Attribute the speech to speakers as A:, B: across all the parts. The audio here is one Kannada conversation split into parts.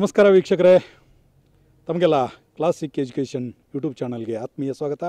A: ನಮಸ್ಕಾರ ವೀಕ್ಷಕರೇ ತಮಗೆಲ್ಲ ಕ್ಲಾಸಿಕ್ ಎಜುಕೇಷನ್ ಯೂಟ್ಯೂಬ್ ಚಾನಲ್ಗೆ ಆತ್ಮೀಯ ಸ್ವಾಗತ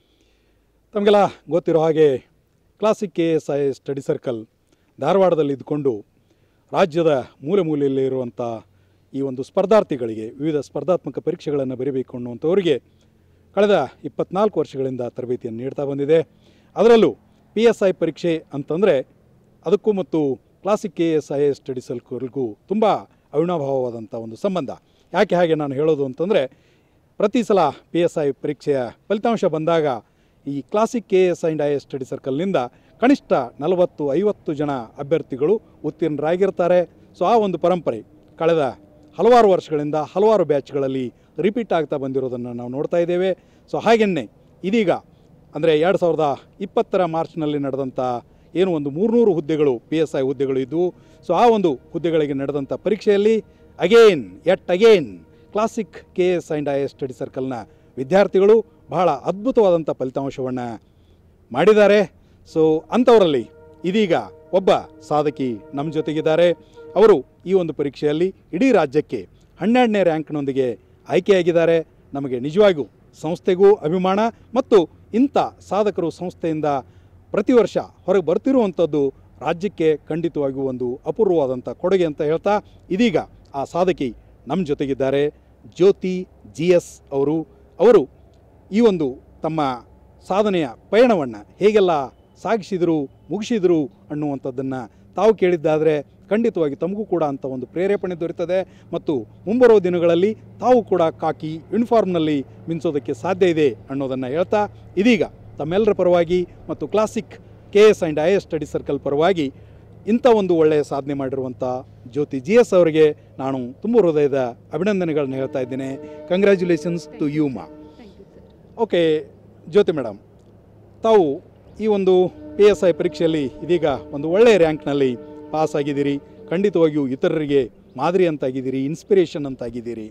A: ತಮಗೆಲ್ಲ ಗೊತ್ತಿರೋ ಹಾಗೆ classic K S I study circle ಧಾರವಾಡದಲ್ಲಿ ಇದ್ದುಕೊಂಡು ರಾಜ್ಯದ ಮೂಲೆ ಮೂಲೆಯಲ್ಲಿ ಇರುವಂಥ ಈ ಒಂದು ಸ್ಪರ್ಧಾರ್ಥಿಗಳಿಗೆ ವಿವಿಧ ಸ್ಪರ್ಧಾತ್ಮಕ ಪರೀಕ್ಷೆಗಳನ್ನು ಬರೀಬೇಕು ಅನ್ನುವಂಥವರಿಗೆ ಕಳೆದ ಇಪ್ಪತ್ನಾಲ್ಕು ವರ್ಷಗಳಿಂದ ತರಬೇತಿಯನ್ನು ನೀಡ್ತಾ ಬಂದಿದೆ ಅದರಲ್ಲೂ ಪಿ ಎಸ್ ಐ ಪರೀಕ್ಷೆ ಅಂತಂದರೆ ಅದಕ್ಕೂ ಮತ್ತು classic K S I S study ಸರ್ಕಲ್ಗೂ ತುಂಬ ಅವಿನಾಭಾವವಾದಂಥ ಒಂದು ಸಂಬಂಧ ಯಾಕೆ ಹಾಗೆ ನಾನು ಹೇಳೋದು ಅಂತಂದರೆ ಪ್ರತಿ ಸಲ ಪಿ ಎಸ್ ಐ ಪರೀಕ್ಷೆಯ ಫಲಿತಾಂಶ ಬಂದಾಗ ಈ classic K S and I S study ಸರ್ಕಲ್ನಿಂದ ಕನಿಷ್ಠ ನಲವತ್ತು ಐವತ್ತು ಜನ ಅಭ್ಯರ್ಥಿಗಳು ಉತ್ತೀರ್ಣರಾಗಿರ್ತಾರೆ ಸೊ ಆ ಒಂದು ಪರಂಪರೆ ಕಳೆದ ಹಲವಾರು ವರ್ಷಗಳಿಂದ ಹಲವಾರು ಬ್ಯಾಚ್ಗಳಲ್ಲಿ ರಿಪೀಟ್ ಆಗ್ತಾ ಬಂದಿರೋದನ್ನು ನಾವು ನೋಡ್ತಾ ಇದ್ದೇವೆ ಸೊ ಹಾಗೆಯೇ ಇದೀಗ ಅಂದರೆ ಎರಡು ಸಾವಿರದ ಇಪ್ಪತ್ತರ ಮಾರ್ಚ್ನಲ್ಲಿ ನಡೆದಂಥ ಏನು ಒಂದು ಮೂರುನೂರು ಹುದ್ದೆಗಳು ಪಿ ಎಸ್ ಐ ಹುದ್ದೆಗಳು ಇದ್ದವು ಸೊ ಆ ಒಂದು ಹುದ್ದೆಗಳಿಗೆ ನಡೆದಂಥ ಪರೀಕ್ಷೆಯಲ್ಲಿ again at again classic K S and I S study ಸರ್ಕಲ್ನ ವಿದ್ಯಾರ್ಥಿಗಳು ಬಹಳ ಅದ್ಭುತವಾದಂಥ ಫಲಿತಾಂಶವನ್ನು ಮಾಡಿದ್ದಾರೆ ಸೊ ಅಂಥವರಲ್ಲಿ ಇದೀಗ ಒಬ್ಬ ಸಾಧಕಿ ನಮ್ಮ ಜೊತೆಗಿದ್ದಾರೆ ಅವರು ಈ ಒಂದು ಪರೀಕ್ಷೆಯಲ್ಲಿ ಇಡೀ ರಾಜ್ಯಕ್ಕೆ ಹನ್ನೆರಡನೇ ರ್ಯಾಂಕ್ನೊಂದಿಗೆ ಆಯ್ಕೆಯಾಗಿದ್ದಾರೆ ನಮಗೆ ನಿಜವಾಗಿಯೂ ಸಂಸ್ಥೆಗೂ ಅಭಿಮಾನ ಮತ್ತು ಇಂಥ ಸಾಧಕರು ಸಂಸ್ಥೆಯಿಂದ ಪ್ರತಿ ವರ್ಷ ಹೊರಗೆ ಬರ್ತಿರುವಂಥದ್ದು ರಾಜ್ಯಕ್ಕೆ ಖಂಡಿತವಾಗಿಯೂ ಒಂದು ಅಪೂರ್ವವಾದಂಥ ಕೊಡುಗೆ ಅಂತ ಹೇಳ್ತಾ ಇದೀಗ ಆ ಸಾಧಕಿ ನಮ್ಮ ಜೊತೆಗಿದ್ದಾರೆ ಜ್ಯೋತಿ ಜಿ ಎಸ್ ಅವರು ಅವರು ಈ ಒಂದು ತಮ್ಮ ಸಾಧನೆಯ ಪಯಣವನ್ನು ಹೇಗೆಲ್ಲ ಸಾಗಿಸಿದರು ಮುಗಿಸಿದರು ಅನ್ನುವಂಥದ್ದನ್ನು ತಾವು ಕೇಳಿದ್ದಾದರೆ ಖಂಡಿತವಾಗಿ ತಮಗೂ ಕೂಡ ಅಂಥ ಒಂದು ಪ್ರೇರೇಪಣೆ ದೊರೆತದೆ ಮತ್ತು ಮುಂಬರುವ ದಿನಗಳಲ್ಲಿ ತಾವು ಕೂಡ ಕಾಕಿ ಯೂನಿಫಾರ್ಮ್ನಲ್ಲಿ ಮಿಂಚೋದಕ್ಕೆ ಸಾಧ್ಯ ಇದೆ ಅನ್ನೋದನ್ನು ಹೇಳ್ತಾ ಇದೀಗ ತಮ್ಮೆಲ್ಲರ ಪರವಾಗಿ ಮತ್ತು classic K S and I S study circle ಪರವಾಗಿ ಇಂಥ ಒಂದು ಒಳ್ಳೆಯ ಸಾಧನೆ ಮಾಡಿರುವಂಥ ಜ್ಯೋತಿ ಜಿ ಎಸ್ ಅವರಿಗೆ ನಾನು ತುಂಬ ಹೃದಯದ ಅಭಿನಂದನೆಗಳನ್ನು ಹೇಳ್ತಾ ಇದ್ದೇನೆ ಕಂಗ್ರ್ಯಾಚುಲೇಷನ್ಸ್ ಟು ಯು ಮಾ
B: thank you sir
A: okay Jyoti madam ತಾವು ಈ ಒಂದು ಪಿ ಎಸ್ ಐ ಪರೀಕ್ಷೆಯಲ್ಲಿ ಇದೀಗ ಒಂದು ಒಳ್ಳೆಯ ರ್ಯಾಂಕ್ನಲ್ಲಿ ಪಾಸ್ ಆಗಿದ್ದೀರಿ ಖಂಡಿತವಾಗಿಯೂ ಇತರರಿಗೆ ಮಾದರಿ ಅಂತಾಗಿದ್ದೀರಿ ಇನ್ಸ್ಪಿರೇಷನ್ ಅಂತಾಗಿದ್ದೀರಿ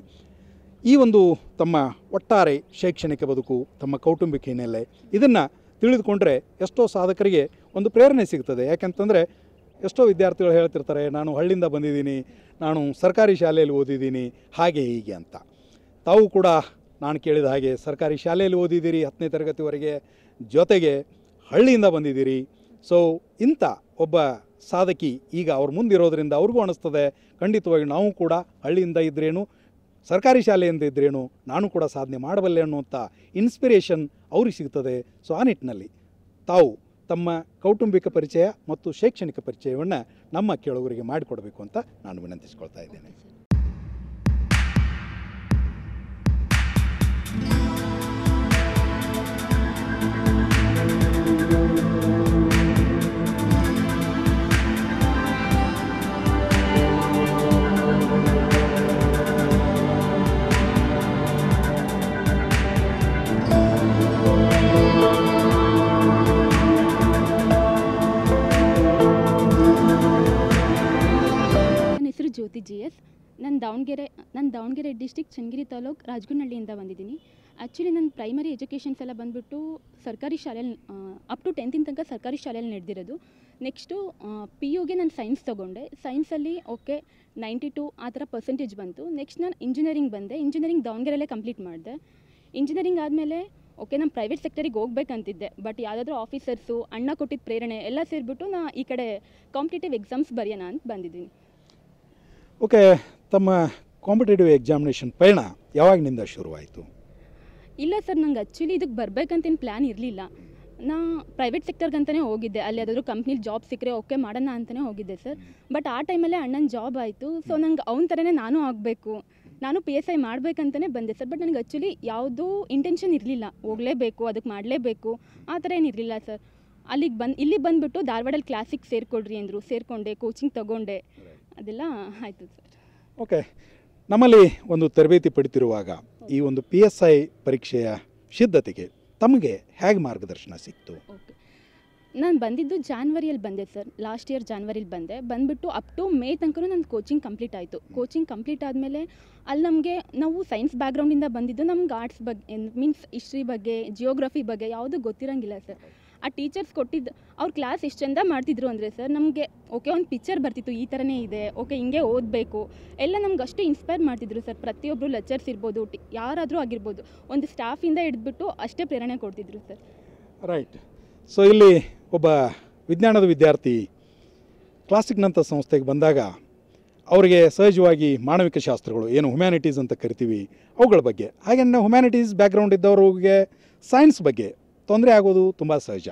A: ಈ ಒಂದು ತಮ್ಮ ಒಟ್ಟಾರೆ ಶೈಕ್ಷಣಿಕ ಬದುಕು ತಮ್ಮ ಕೌಟುಂಬಿಕ ಹಿನ್ನೆಲೆ ಇದನ್ನು ತಿಳಿದುಕೊಂಡ್ರೆ ಎಷ್ಟೋ ಸಾಧಕರಿಗೆ ಒಂದು ಪ್ರೇರಣೆ ಸಿಗ್ತದೆ ಯಾಕಂತಂದರೆ ಎಷ್ಟೋ ವಿದ್ಯಾರ್ಥಿಗಳು ಹೇಳ್ತಿರ್ತಾರೆ ನಾನು ಹಳ್ಳಿಯಿಂದ ಬಂದಿದ್ದೀನಿ ನಾನು ಸರ್ಕಾರಿ ಶಾಲೆಯಲ್ಲಿ ಓದಿದ್ದೀನಿ ಹಾಗೆ ಹೀಗೆ ಅಂತ ತಾವು ಕೂಡ ನಾನು ಕೇಳಿದ ಹಾಗೆ ಸರ್ಕಾರಿ ಶಾಲೆಯಲ್ಲಿ ಓದಿದ್ದೀರಿ ಹತ್ತನೇ ತರಗತಿವರೆಗೆ ಜೊತೆಗೆ ಹಳ್ಳಿಯಿಂದ ಬಂದಿದ್ದೀರಿ ಸೊ ಇಂಥ ಒಬ್ಬ ಸಾಧಕಿ ಈಗ ಅವ್ರ ಮುಂದಿರೋದ್ರಿಂದ ಅವ್ರಿಗೂ ಅನಿಸ್ತದೆ ಖಂಡಿತವಾಗಿ ನಾವು ಕೂಡ ಹಳ್ಳಿಯಿಂದ ಇದ್ರೇನು ಸರ್ಕಾರಿ ಶಾಲೆಯಿಂದ ಇದ್ರೇನು ನಾನು ಕೂಡ ಸಾಧನೆ ಮಾಡಬಲ್ಲೆ ಅನ್ನುವಂಥ ಇನ್ಸ್ಪಿರೇಷನ್ ಅವ್ರಿಗೆ ಸಿಗ್ತದೆ ಸೊ ಆ ನಿಟ್ಟಿನಲ್ಲಿ ತಾವು ತಮ್ಮ ಕೌಟುಂಬಿಕ ಪರಿಚಯ ಮತ್ತು ಶೈಕ್ಷಣಿಕ ಪರಿಚಯವನ್ನು ನಮ್ಮ ಕೇಳುಗರಿಗೆ ಮಾಡಿಕೊಡಬೇಕು ಅಂತ ನಾನು ವಿನಂತಿಸ್ಕೊಳ್ತಾ ಇದ್ದೇನೆ
B: ನನ್ನ ಹೆಸರು ಜ್ಯೋತಿ ಜಿ ಎಸ್ ನಾನು ದಾವಣಗೆರೆ ನಾನು ದಾವಣಗೆರೆ ಡಿಸ್ಟಿಕ್ ಚನ್ನಗಿರಿ ತಾಲೂಕು ರಾಜಗುನಹಳ್ಳಿಯಿಂದ ಬಂದಿದ್ದೀನಿ ಆ್ಯಕ್ಚುಲಿ ನನ್ನ ಪ್ರೈಮರಿ ಎಜುಕೇಷನ್ಸ್ ಎಲ್ಲ ಬಂದುಬಿಟ್ಟು ಸರ್ಕಾರಿ ಶಾಲೆಯಲ್ಲಿ ಅಪ್ ಟು ಟೆಂತಿನ ತನಕ ಸರ್ಕಾರಿ ಶಾಲೆಯಲ್ಲಿ ನಡೆದಿರೋದು ನೆಕ್ಸ್ಟು ಪಿ ಯುಗೆ ನಾನು ಸೈನ್ಸ್ ತೊಗೊಂಡೆ ಸೈನ್ಸಲ್ಲಿ ಓಕೆ ನೈಂಟಿ ಟು ಆ ಥರ ಪರ್ಸೆಂಟೇಜ್ ಬಂತು ನೆಕ್ಸ್ಟ್ ನಾನು ಇಂಜಿನಿಯರಿಂಗ್ ಬಂದೆ ಇಂಜಿನಿಯರಿಂಗ್ ದಾವಣಗೆರೆಯಲ್ಲೇ ಕಂಪ್ಲೀಟ್ ಮಾಡಿದೆ ಇಂಜಿನಿಯರಿಂಗ್ ಆದಮೇಲೆ ಓಕೆ ನಾನು ಪ್ರೈವೇಟ್ ಸೆಕ್ಟರಿಗೆ ಹೋಗ್ಬೇಕಂತಿದ್ದೆ ಬಟ್ ಯಾವುದಾದ್ರೂ ಆಫೀಸರ್ಸು ಅಣ್ಣ ಕೊಟ್ಟಿದ್ದ ಪ್ರೇರಣೆ ಎಲ್ಲ ಸೇರಿಬಿಟ್ಟು ನಾ ಈ ಕಡೆ ಕಾಂಪಿಟೇಟಿವ್ ಎಕ್ಸಾಮ್ಸ್ ಬರೆಯೋಣ ಅಂತ ಬಂದಿದ್ದೀನಿ
A: ಓಕೆ ತಮ್ಮ ಕಾಂಪಿಟೇಟಿವ್ ಎಕ್ಸಾಮಿನೇಷನ್ ಪಯಣ ಯಾವಾಗಿನಿಂದ ಶುರುವಾಯಿತು
B: ಇಲ್ಲ ಸರ್ ನಂಗೆ ಆ್ಯಕ್ಚುಲಿ ಇದಕ್ಕೆ ಬರ್ಬೇಕಂತೇನು ಪ್ಲ್ಯಾನ್ ಇರಲಿಲ್ಲ ನಾ ಪ್ರೈವೇಟ್ ಸೆಕ್ಟರ್ಗಂತಲೇ ಹೋಗಿದ್ದೆ ಅಲ್ಲಿ ಯಾವುದಾದ್ರೂ ಕಂಪ್ನಿಲಿ ಜಾಬ್ ಸಿಕ್ಕರೆ ಓಕೆ ಮಾಡೋಣ ಅಂತಲೇ ಹೋಗಿದ್ದೆ ಸರ್ ಬಟ್ ಆ ಟೈಮಲ್ಲೇ ಅಣ್ಣನ ಜಾಬ್ ಆಯಿತು ಸೊ ನಂಗೆ ಅವನ ಥರನೇ ನಾನು ಆಗಬೇಕು ನಾನು ಪಿ ಎಸ್ ಐ ಮಾಡಬೇಕಂತಲೇ ಬಂದೆ ಸರ್ ಬಟ್ ನನಗೆ ಆ್ಯಕ್ಚುಲಿ ಯಾವುದೂ ಇಂಟೆನ್ಷನ್ ಇರಲಿಲ್ಲ ಹೋಗಲೇಬೇಕು ಅದಕ್ಕೆ ಮಾಡಲೇಬೇಕು ಆ ಥರ ಏನಿರಲಿಲ್ಲ ಸರ್ ಅಲ್ಲಿಗೆ ಬಂದು ಇಲ್ಲಿಗೆ ಬಂದುಬಿಟ್ಟು ಧಾರವಾಡಲ್ಲಿ ಕ್ಲಾಸಿಗೆ ಸೇರಿಕೊಡ್ರಿ ಅಂದರು ಸೇರಿಕೊಂಡೆ ಕೋಚಿಂಗ್ ತೊಗೊಂಡೆ ಅದೆಲ್ಲ ಆಯಿತು ಸರ್
A: ಓಕೆ ನಮ್ಮಲ್ಲಿ ಒಂದು ತರಬೇತಿ ಪಡಿತಿರುವಾಗ ಈ ಒಂದು ಪಿ ಎಸ್ ಐ ಪರೀಕ್ಷೆಯ ಸಿದ್ಧತೆಗೆ ತಮಗೆ ಹೇಗೆ ಮಾರ್ಗದರ್ಶನ ಸಿಕ್ತು
B: ಓಕೆ ನಾನು ಬಂದಿದ್ದು ಜಾನ್ವರಿಯಲ್ಲಿ ಬಂದೆ ಸರ್ ಲಾಸ್ಟ್ ಇಯರ್ ಜಾನ್ವರಿಲಿ ಬಂದೆ ಬಂದುಬಿಟ್ಟು ಅಪ್ ಟು ಮೇ ತನಕ ನನ್ನ ಕೋಚಿಂಗ್ ಕಂಪ್ಲೀಟ್ ಆಯಿತು ಕೋಚಿಂಗ್ ಕಂಪ್ಲೀಟ್ ಆದಮೇಲೆ ಅಲ್ಲಿ ನಮಗೆ ನಾವು ಸೈನ್ಸ್ ಬ್ಯಾಕ್ಗ್ರೌಂಡಿಂದ ಬಂದಿದ್ದು ನಮ್ಗೆ ಆರ್ಟ್ಸ್ ಬಗ್ಗೆ ಮೀನ್ಸ್ ಹಿಸ್ಟ್ರಿ ಬಗ್ಗೆ ಜಿಯೋಗ್ರಫಿ ಬಗ್ಗೆ ಯಾವುದೂ ಗೊತ್ತಿರೋಂಗಿಲ್ಲ ಸರ್ ಆ ಟೀಚರ್ಸ್ ಕೊಟ್ಟಿದ್ದು ಅವ್ರ ಕ್ಲಾಸ್ ಎಷ್ಟು ಚಂದ ಮಾಡ್ತಿದ್ರು ಅಂದರೆ ಸರ್ ನಮಗೆ ಓಕೆ ಒಂದು ಪಿಕ್ಚರ್ ಬರ್ತಿತ್ತು ಈ ಥರನೇ ಇದೆ ಓಕೆ ಹಿಂಗೆ ಓದಬೇಕು ಎಲ್ಲ ನಮ್ಗೆ ಅಷ್ಟು ಇನ್ಸ್ಪೈರ್ ಮಾಡ್ತಿದ್ರು ಸರ್ ಪ್ರತಿಯೊಬ್ಬರು ಲೆಕ್ಚರ್ಸ್ ಇರ್ಬೋದು ಟಿ ಯಾರಾದರೂ ಆಗಿರ್ಬೋದು ಒಂದು ಸ್ಟಾಫಿಂದ ಹಿಡಿದ್ಬಿಟ್ಟು ಅಷ್ಟೇ ಪ್ರೇರಣೆ ಕೊಡ್ತಿದ್ರು ಸರ್
A: ರೈಟ್ ಸೊ ಇಲ್ಲಿ ಒಬ್ಬ ವಿಜ್ಞಾನದ ವಿದ್ಯಾರ್ಥಿ ಕ್ಲಾಸಿಕ್ನಂಥ ಸಂಸ್ಥೆಗೆ ಬಂದಾಗ ಅವರಿಗೆ ಸಹಜವಾಗಿ ಮಾನವಿಕ ಶಾಸ್ತ್ರಗಳು ಏನು ಹ್ಯುಮ್ಯಾನಿಟೀಸ್ ಅಂತ ಕರಿತೀವಿ ಅವುಗಳ ಬಗ್ಗೆ ಹಾಗೆ ಹ್ಯುಮ್ಯಾನಿಟೀಸ್ ಬ್ಯಾಕ್ಗ್ರೌಂಡ್ ಇದ್ದವ್ರಿಗೆ ಸೈನ್ಸ್ ಬಗ್ಗೆ ತೊಂದರೆ ಆಗೋದು ತುಂಬ ಸಹಜ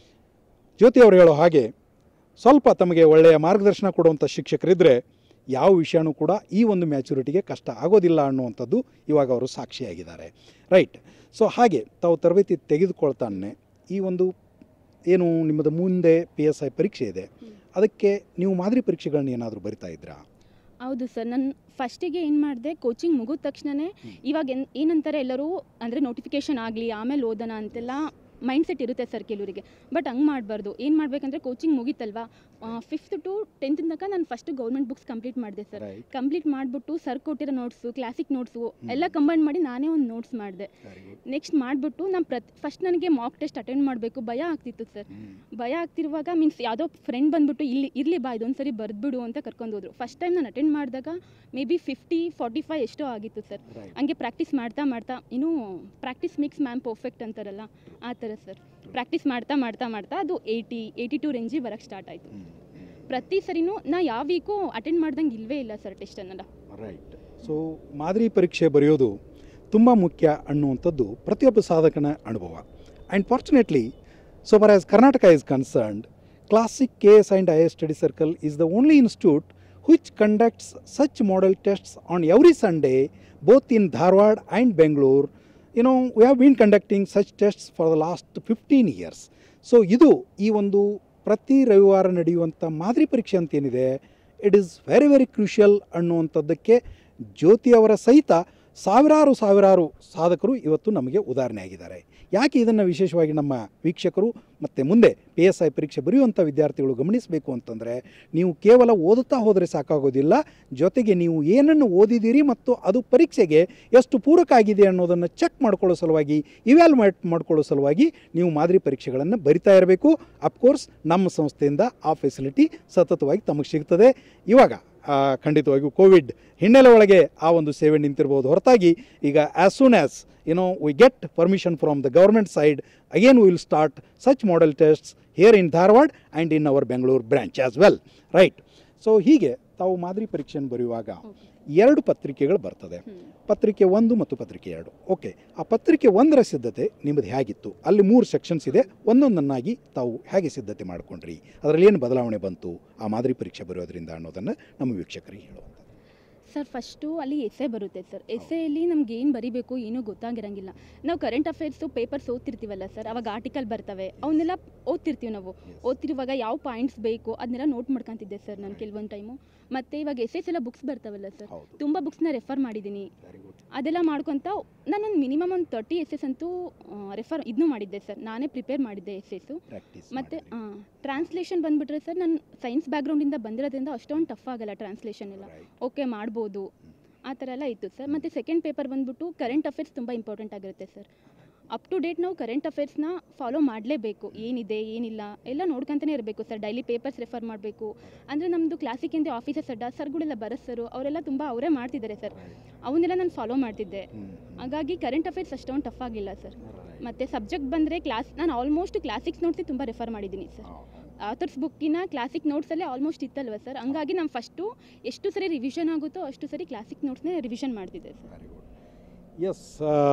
A: ಜ್ಯೋತಿ ಅವರು ಹೇಳೋ ಹಾಗೆ ಸ್ವಲ್ಪ ತಮಗೆ ಒಳ್ಳೆಯ ಮಾರ್ಗದರ್ಶನ ಕೊಡುವಂಥ ಶಿಕ್ಷಕರಿದ್ದರೆ ಯಾವ ವಿಷಯನೂ ಕೂಡ ಈ ಒಂದು ಮ್ಯಾಚುರಿಟಿಗೆ ಕಷ್ಟ ಆಗೋದಿಲ್ಲ ಅನ್ನುವಂಥದ್ದು ಇವಾಗ ಅವರು ಸಾಕ್ಷಿಯಾಗಿದ್ದಾರೆ ರೈಟ್ ಸೊ ಹಾಗೆ ತಾವು ತರಬೇತಿ ತೆಗೆದುಕೊಳ್ತಾನೆ ಈ ಒಂದು ಏನು ನಿಮ್ಮದು ಮುಂದೆ ಪಿ ಎಸ್ ಐ ಪರೀಕ್ಷೆ ಇದೆ ಅದಕ್ಕೆ ನೀವು ಮಾದರಿ ಪರೀಕ್ಷೆಗಳನ್ನ ಏನಾದರೂ ಬರಿತಾ ಇದ್ರಾ
B: ಹೌದು ಸರ್ ನಾನು ಫಸ್ಟಿಗೆ ಏನು ಮಾಡಿದೆ ಕೋಚಿಂಗ್ ಮುಗಿದ ತಕ್ಷಣವೇ ಇವಾಗ ಏನ್ ಏನಂತಾರೆ ಎಲ್ಲರೂ ಅಂದರೆ ನೋಟಿಫಿಕೇಷನ್ ಆಗಲಿ ಆಮೇಲೆ ಓದೋಣ ಅಂತೆಲ್ಲ ಮೈಂಡ್ ಸೆಟ್ ಇರುತ್ತೆ ಸರ್ ಕೆಲವರಿಗೆ ಬಟ್ ಹಂಗೆ ಮಾಡಬಾರ್ದು ಏನು ಮಾಡಬೇಕಂದ್ರೆ ಕೋಚಿಂಗ್ ಮುಗೀತಲ್ವಾ ಫಿಫ್ತ್ ಟು ಟೆಂತ್ ತನಕ ನಾನು ಫಸ್ಟ್ ಗೌರ್ಮೆಂಟ್ ಬುಕ್ಸ್ ಕಂಪ್ಲೀಟ್ ಮಾಡಿದೆ ಸರ್
A: ರೈಟ್
B: ಕಂಪ್ಲೀಟ್ ಮಾಡಿಬಿಟ್ಟು ಸರ್ ಕೊಟ್ಟಿರೋ ನೋಟ್ಸು ಕ್ಲಾಸಿಕ್ ನೋಟ್ಸು ಎಲ್ಲ ಕಂಬೈನ್ ಮಾಡಿ ನಾನೇ ಒಂದು ನೋಟ್ಸ್ ಮಾಡಿದೆ
A: ವೆರಿ ಗುಡ್
B: ನೆಕ್ಸ್ಟ್ ಮಾಡಿಬಿಟ್ಟು ನಾನು ಪ್ರತಿ ಫಸ್ಟ್ ನನಗೆ ಮಾಕ್ ಟೆಸ್ಟ್ ಅಟೆಂಡ್ ಮಾಡಬೇಕು ಭಯ ಆಗ್ತಿತ್ತು ಸರ್ ಭಯ ಆಗ್ತಿರುವಾಗ ಮೀನ್ಸ್ ಯಾವುದೋ ಫ್ರೆಂಡ್ ಬಂದ್ಬಿಟ್ಟು ಇಲ್ಲಿ ಇರಲಿ ಬಾ ಇದೊಂದು ಸರಿ ಬರೆದ್ಬಿಡು ಅಂತ ಕರ್ಕೊಂಡು ಹೋದ್ರು ಫಸ್ಟ್ ಟೈಮ್ ನಾನು ಅಟೆಂಡ್ ಮಾಡಿದಾಗ maybe fifty forty five ಎಷ್ಟೋ ಆಗಿತ್ತು ಸರ್
A: ರೈಟ್
B: ಹಂಗೆ ಪ್ರಾಕ್ಟೀಸ್ ಮಾಡ್ತಾ ಮಾಡ್ತಾ ಇನ್ನೂ ಪ್ರಾಕ್ಟೀಸ್ ಮೇಕ್ಸ್ ಮ್ಯಾಮ್ ಪರ್ಫೆಕ್ಟ್ ಅಂತಾರಲ್ಲ ಆ ಥರ ಸರ್ ಪ್ರಾಕ್ಟೀಸ್ ಮಾಡ್ತಾ ಮಾಡ್ತಾ ಮಾಡ್ತಾ ಅದು ಏಯ್ಟಿ ಏಯ್ಟಿ ಟು ರೇಂಜಿಗೆ ಬರೋಕ್ಕೆ ಸ್ಟಾರ್ಟ್ ಆಯಿತು ಪ್ರತಿ ಸರಿನೂ ನಾ ಯಾವ ವೀಕು ಅಟೆಂಡ್ ಮಾಡ್ದಂಗೆ ಇಲ್ವೇ ಇಲ್ಲ ಸರ್ ಟೆಸ್ಟನ್ನೆಲ್ಲ
A: ರೈಟ್ ಸೊ ಮಾದರಿ ಪರೀಕ್ಷೆ ಬರೆಯೋದು ತುಂಬ ಮುಖ್ಯ ಅನ್ನುವಂಥದ್ದು ಪ್ರತಿಯೊಬ್ಬ ಸಾಧಕನ ಅನುಭವ and fortunately so far as Karnataka is concerned classic K S and I S study circle is the only institute which conducts such model tests on every Sunday, both in Dharwad and Bangalore. You know, we have been conducting such tests for the last 15 years. So ಇದು ಈ ಒಂದು ಪ್ರತಿ ರವಿವಾರ ನಡೆಯುವಂಥ ಮಾದರಿ ಪರೀಕ್ಷೆ ಅಂತ ಏನಿದೆ it is very very crucial ಅನ್ನುವಂಥದ್ದಕ್ಕೆ ಜ್ಯೋತಿ ಅವರ ಸಹಿತ ಸಾವಿರಾರು ಸಾವಿರಾರು ಸಾಧಕರು ಇವತ್ತು ನಮಗೆ ಉದಾಹರಣೆ ಆಗಿದ್ದಾರೆ ಯಾಕೆ ಇದನ್ನು ವಿಶೇಷವಾಗಿ ನಮ್ಮ ವೀಕ್ಷಕರು ಮತ್ತು ಮುಂದೆ ಪಿ ಎಸ್ ಐ ಪರೀಕ್ಷೆ ಬರೆಯುವಂಥ ವಿದ್ಯಾರ್ಥಿಗಳು ಗಮನಿಸಬೇಕು ಅಂತಂದರೆ ನೀವು ಕೇವಲ ಓದುತ್ತಾ ಹೋದರೆ ಸಾಕಾಗೋದಿಲ್ಲ ಜೊತೆಗೆ ನೀವು ಏನನ್ನು ಓದಿದ್ದೀರಿ ಮತ್ತು ಅದು ಪರೀಕ್ಷೆಗೆ ಎಷ್ಟು ಪೂರಕ ಆಗಿದೆ ಅನ್ನೋದನ್ನು ಚೆಕ್ ಮಾಡ್ಕೊಳ್ಳೋ ಸಲುವಾಗಿ ಇವ್ಯಾಲ್ಯುವೇಟ್ ಮಾಡ್ಕೊಳ್ಳೋ ಸಲುವಾಗಿ ನೀವು ಮಾದರಿ ಪರೀಕ್ಷೆಗಳನ್ನು ಬರಿತಾ ಇರಬೇಕು ಅಫ್ಕೋರ್ಸ್ ನಮ್ಮ ಸಂಸ್ಥೆಯಿಂದ ಆ ಫೆಸಿಲಿಟಿ ಸತತವಾಗಿ ತಮಗೆ ಸಿಗ್ತದೆ ಇವಾಗ ಆ, ಖಂಡಿತವಾಗಿಯೂ ಕೋವಿಡ್ ಹಿನ್ನೆಲೆ ಒಳಗೆ ಆ ಒಂದು ಸೇವೆ ನಿಂತಿರ್ಬೋದು ಹೊರತಾಗಿ ಈಗ as soon as you know we get permission from the government side again will start such model tests here in Dharwad and in our Bengaluru branch as well right so ಹೀಗೆ ತಾವು ಮಾದರಿ ಪರೀಕ್ಷೆಯನ್ನು ಬರೆಯುವಾಗ
B: ಓಕೆ
A: ಎರಡು ಪತ್ರಿಕೆಗಳು ಬರ್ತದೆ
B: ಹ್ಞೂ
A: ಪತ್ರಿಕೆ ಒಂದು ಮತ್ತು ಪತ್ರಿಕೆ ಎರಡು ಓಕೆ ಆ ಪತ್ರಿಕೆ ಒಂದರ ಸಿದ್ಧತೆ ನಿಮ್ಮದು ಹೇಗಿತ್ತು ಅಲ್ಲಿ ಮೂರು ಸೆಕ್ಷನ್ಸ್ ಇದೆ ಒಂದೊಂದನ್ನಾಗಿ ತಾವು ಹೇಗೆ ಸಿದ್ಧತೆ ಮಾಡ್ಕೊಂಡ್ರಿ ಅದರಲ್ಲಿ ಏನು ಬದಲಾವಣೆ ಬಂತು ಆ ಮಾದರಿ ಪರೀಕ್ಷೆ ಬರೆಯೋದ್ರಿಂದ ಅನ್ನೋದನ್ನು ನಮ್ಮ ವೀಕ್ಷಕರಿಗೆ ಹೇಳುವಂಥ
B: ಸರ್ ಫಸ್ಟು ಅಲ್ಲಿ ಎಸ್ಸೆ ಬರುತ್ತೆ ಸರ್ ಎಸ್ಸೆಯಲ್ಲಿ ನಮ್ಗೆ ಏನು ಬರಿಬೇಕು ಏನೂ ಗೊತ್ತಾಗಿರಂಗಿಲ್ಲ ನಾವು ಕರೆಂಟ್ ಅಫೇರ್ಸು ಪೇಪರ್ಸ್ ಓದ್ತಿರ್ತೀವಲ್ಲ ಸರ್ ಅವಾಗ ಆರ್ಟಿಕಲ್ ಬರ್ತವೆ ಅವನ್ನೆಲ್ಲ ಓದ್ತಿರ್ತೀವಿ ನಾವು ಓದ್ತಿರುವಾಗ ಯಾವ ಪಾಯಿಂಟ್ಸ್ ಬೇಕು ಅದನ್ನೆಲ್ಲ ನೋಟ್ ಮಾಡ್ಕೊತಿದ್ದೆ ಸರ್ ನಾನು ಕೆಲವೊಂದು ಟೈಮು ಮತ್ತು ಇವಾಗ ಎಸ್ ಎಸ್ ಎಲ್ಲ ಬುಕ್ಸ್ ಬರ್ತಾವಲ್ಲ ಸರ್
A: ಹೌದು
B: ತುಂಬ ಬುಕ್ಸ್ನ ರೆಫರ್ ಮಾಡಿದ್ದೀನಿ
A: ವೆರಿ ಗುಡ್
B: ಅದೆಲ್ಲ ಮಾಡ್ಕೊತ ನಾನೊಂದು ಮಿನಿಮಮ್ ಒಂದು ತರ್ಟಿ ಎಸ್ ಎಸ್ ಅಂತೂ ರೆಫರ್ ಇದನ್ನೂ ಮಾಡಿದ್ದೆ ಸರ್ ನಾನೇ ಪ್ರಿಪೇರ್ ಮಾಡಿದ್ದೆ ಎಸ್ ಎಸ್ಸು
A: ಪ್ರಾಕ್ಟೀಸ್
B: ಮತ್ತು ಟ್ರಾನ್ಸ್ಲೇಷನ್ ಬಂದುಬಿಟ್ರೆ ಸರ್ ನಾನು ಸೈನ್ಸ್ ಬ್ಯಾಕ್ಗ್ರೌಂಡಿಂದ ಬಂದಿರೋದ್ರಿಂದ ಅಷ್ಟೊಂದು ಟಫ್ ಆಗಲ್ಲ ಟ್ರಾನ್ಸ್ಲೇಷನ್ ಎಲ್ಲ ಓಕೆ ಮಾಡ್ಬೋದು ಆ ಥರ ಎಲ್ಲ ಇತ್ತು ಸರ್ ಮತ್ತು ಸೆಕೆಂಡ್ ಪೇಪರ್ ಬಂದ್ಬಿಟ್ಟು ಕರೆಂಟ್ ಅಫೇರ್ಸ್ ತುಂಬ ಇಂಪಾರ್ಟೆಂಟ್ ಆಗಿರುತ್ತೆ ಸರ್ ಅಪ್ ಟು ಡೇಟ್ ನಾವು ಕರೆಂಟ್ ಅಫೇರ್ಸ್ನ ಫಾಲೋ ಮಾಡಲೇಬೇಕು ಏನಿದೆ ಏನಿಲ್ಲ ಎಲ್ಲ ನೋಡ್ಕೊಂತಲೇ ಇರಬೇಕು ಸರ್ ಡೈಲಿ ಪೇಪರ್ಸ್ ರೆಫರ್ ಮಾಡಬೇಕು ಅಂದರೆ ನಮ್ಮದು ಕ್ಲಾಸಿಕಿಂದ ಆಫೀಸರ್ಸ್ ಅಡ್ಡ ಸರ್ಗಳೆಲ್ಲ ಬರಸ್ಸರು ಅವರೆಲ್ಲ ತುಂಬ ಅವರೇ ಮಾಡ್ತಿದ್ದಾರೆ ಸರ್ ಅವನ್ನೆಲ್ಲ ನಾನು ಫಾಲೋ ಮಾಡ್ತಿದ್ದೆ ಹಾಗಾಗಿ ಕರೆಂಟ್ ಅಫೇರ್ಸ್ ಅಷ್ಟೊಂದು ಟಫ್ ಆಗಿಲ್ಲ ಸರ್ ಮತ್ತು ಸಬ್ಜೆಕ್ಟ್ ಬಂದರೆ ಕ್ಲಾಸ್ ನಾನು ಆಲ್ಮೋಸ್ಟ್ ಕ್ಲಾಸಿಕ್ಸ್ ನೋಟ್ಸಿ ತುಂಬ ರೆಫರ್ ಮಾಡಿದ್ದೀನಿ ಸರ್ ಆಥರ್ಸ್ ಬುಕ್ಕಿನ ಕ್ಲಾಸಿಕ್ ನೋಟ್ಸಲ್ಲೇ ಆಲ್ಮೋಸ್ಟ್ ಇತ್ತಲ್ವ ಸರ್ ಹಂಗಾಗಿ ನಾನು ಫಸ್ಟು ಎಷ್ಟು ಸರಿ ರಿವಿಷನ್ ಆಗುತ್ತೋ ಅಷ್ಟು ಸರಿ ಕ್ಲಾಸಿಕ್ ನೋಟ್ಸ್ನೇ ರಿವಿಷನ್ ಮಾಡ್ತಿದ್ದೆ sir
A: very good yes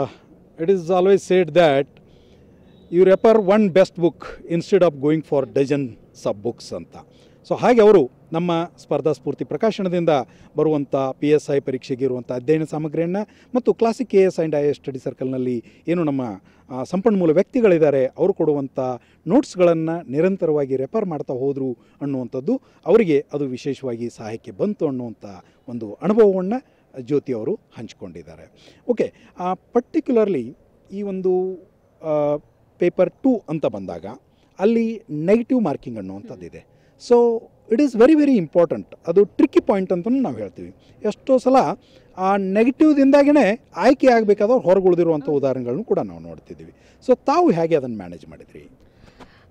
A: it is always said that you refer one best book instead of going for dozen sub books ಅಂತ ಸೊ ಹಾಗೆ ಅವರು ನಮ್ಮ ಸ್ಪರ್ಧಾ ಸ್ಫೂರ್ತಿ ಪ್ರಕಾಶನದಿಂದ ಬರುವಂಥ ಪಿ ಎಸ್ ಐ ಪರೀಕ್ಷೆಗೆ ಇರುವಂಥ ಅಧ್ಯಯನ ಸಾಮಗ್ರಿಯನ್ನು ಮತ್ತು classic K S and I S study ಸರ್ಕಲ್ನಲ್ಲಿ ಏನು ನಮ್ಮ ಆ, ಸಂಪನ್ಮೂಲ ವ್ಯಕ್ತಿಗಳಿದ್ದಾರೆ ಅವರು ಕೊಡುವಂಥ ನೋಟ್ಸ್ಗಳನ್ನು ನಿರಂತರವಾಗಿ ರೆಫರ್ ಮಾಡ್ತಾ ಹೋದರು ಅನ್ನುವಂಥದ್ದು ಅವರಿಗೆ ಅದು ವಿಶೇಷವಾಗಿ ಸಹಾಯಕ್ಕೆ ಬಂತು ಅನ್ನುವಂಥ ಒಂದು ಅನುಭವವನ್ನು ಜ್ಯೋತಿ ಅವರು ಹಂಚಿಕೊಂಡಿದ್ದಾರೆ ಓಕೆ ಪರ್ಟಿಕ್ಯುಲರ್ಲಿ ಈ ಒಂದು ಪೇಪರ್ ಟು ಅಂತ ಬಂದಾಗ ಅಲ್ಲಿ ನೆಗೆಟಿವ್ ಮಾರ್ಕಿಂಗ್ ಅನ್ನುವಂಥದ್ದಿದೆ so it is very very important ಅದು ಟ್ರಿಕ್ಕಿ ಪಾಯಿಂಟ್ ಅಂತಲೂ ನಾವು ಹೇಳ್ತೀವಿ ಎಷ್ಟೋ ಸಲ ಆ ನೆಗೆಟಿವ್ದಿಂದಾಗೇ ಆಯ್ಕೆ ಆಗಬೇಕಾದವ್ರು ಹೊರಗುಳಿದಿರುವಂಥ ಉದಾಹರಣೆಗಳನ್ನು ಕೂಡ ನಾವು ನೋಡ್ತಿದ್ದೀವಿ ಸೊ ತಾವು ಹೇಗೆ ಅದನ್ನು ಮ್ಯಾನೇಜ್ ಮಾಡಿದ್ರಿ